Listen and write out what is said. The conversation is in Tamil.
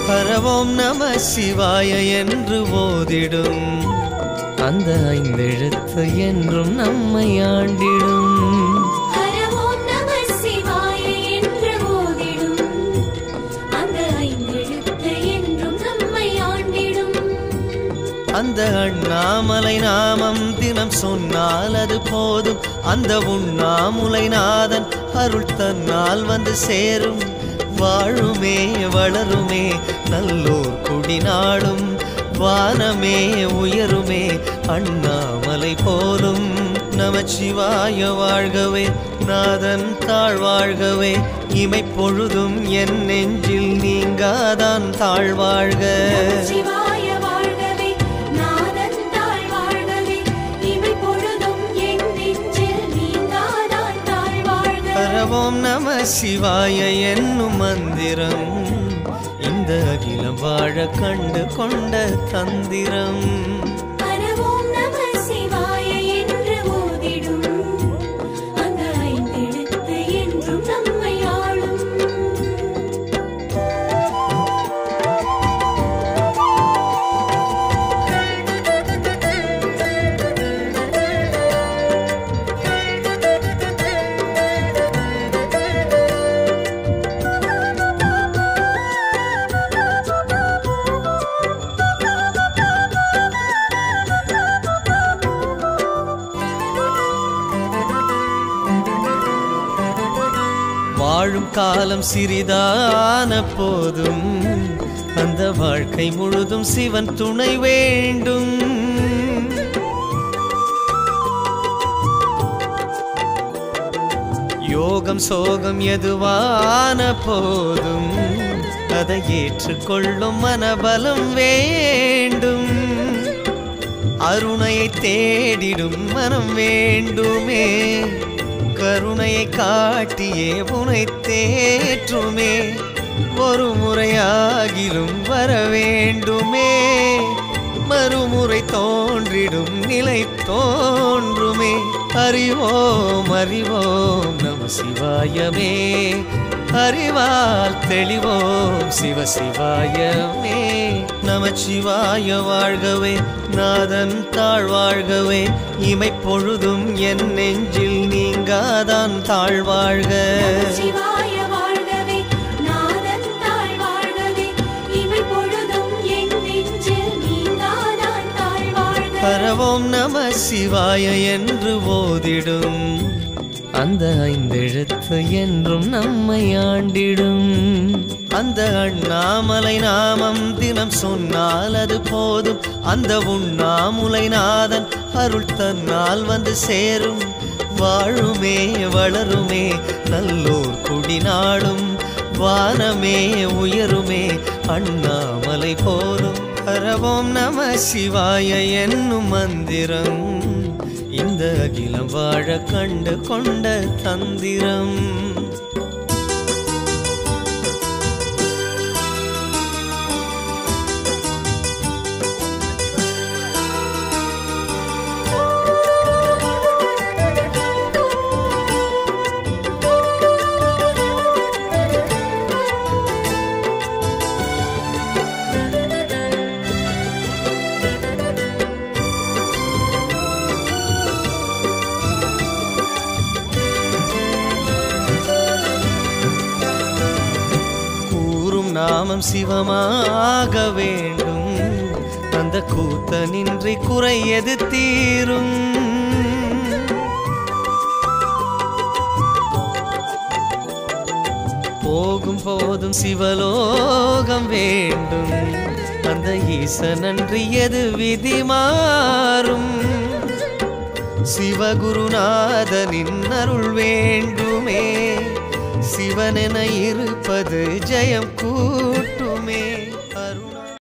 பரவோம் நம சிவாய என்று ஓதிடும் அந்த ஐந்தெழுத்து என்றும் நம்மை ஆண்டிடும் ஹரவோம் நம சிவாய என்று ஓதிடும் அந்த ஐந்தெழுத்து என்றும் நம்மை ஆண்டிடும் அந்த அண்ணாமலை நாமம் தினம் சொன்னால் அது போதும் அந்த உண்ணாமுலை நாதன் அருள் தன்னால் வந்து சேரும் வாழுமே வளருமே நல்லோர் குடிநாடும் வானமே உயருமே அண்ணாமலை போலும் நமச்சிவாய வாழ்கவே நாதன் தாழ்வாழ்கவே இமை பொழுதும் என் நெஞ்சில் நீங்காதான் தாழ்வாழ்க சிவாய வாழ்கவே நாதன் தாழ் வாழ்கவே இமை பொழுதும் என் நெஞ்சில் நீங்காதான் தாழ் வாழ்க பரவோம் நம சிவாய என்னும் மந்திரம் இந்த அகிலம் வாழ கண்டு கொண்ட தந்திரம் ஹரவோம் நம சிவாய என்று ஓதிடும் அந்த ஐந்தெழுத்து என்றும் நம்மை ஆளும் வாழும் காலம் சிறிதான போதும் அந்த வாழ்க்கை முழுதும் சிவன் துணை வேண்டும் யோகம் சோகம் எதுவான போதும் அதை ஏற்றுக்கொள்ளும் மனபலம் வேண்டும் அருணையை தேடிடும் மனம் வேண்டுமே கருணையை காட்டியே உனை தேற்றுமே ஒரு முறையாகிலும் வர வேண்டுமே மறுமுறை தோன்றிடும் நிலை தோன்றுமே அறிவோம் அறிவோம் நம சிவாயமே அறிவால் தெளிவோம் சிவ சிவாயமே நமச்சிவாய வாழ்கவே நாதன் தாழ்வாழ்கவே இமை பொழுதும் என் நெஞ்சில் நீங்காதான் தாழ்வாழ்க சிவாய வாழ்கவே நாதன் தாழ் வாழ்கவே இமை பொழுதும் என் நெஞ்சில் நீங்காதான் தாழ் வாழ்க பரவோம் நம சிவாய என்று ஓதிடும் அந்த ஐந்தெழுத்து என்றும் நம்மை ஆண்டிடும் அந்த அண்ணாமலை நாமம் தினம் சொன்னால் அது போதும் அந்த உண்ணாமுலை நாதன் அருள் தன்னால் வந்து சேரும் வாழுமே வளருமே நல்லோர் குடிநாடும் வானமே உயருமே அண்ணாமலை போலும் பரவோம் நம சிவாய என்னும் மந்திரம் இந்த அகிலம் வாழ கண்டு கொண்ட தந்திரம் கூறும் நாமம் சிவமாக வேண்டும் அந்த கூத்தனின்றி குறை எது தீரும் போகும் போதும் சிவலோகம் வேண்டும் அந்த ஈசனன்றி எது விதி மாறும் சிவகுருநாதனின் அருள் வேண்டுமே சிவனென இருப்பது ஜெயம் கூட்டும்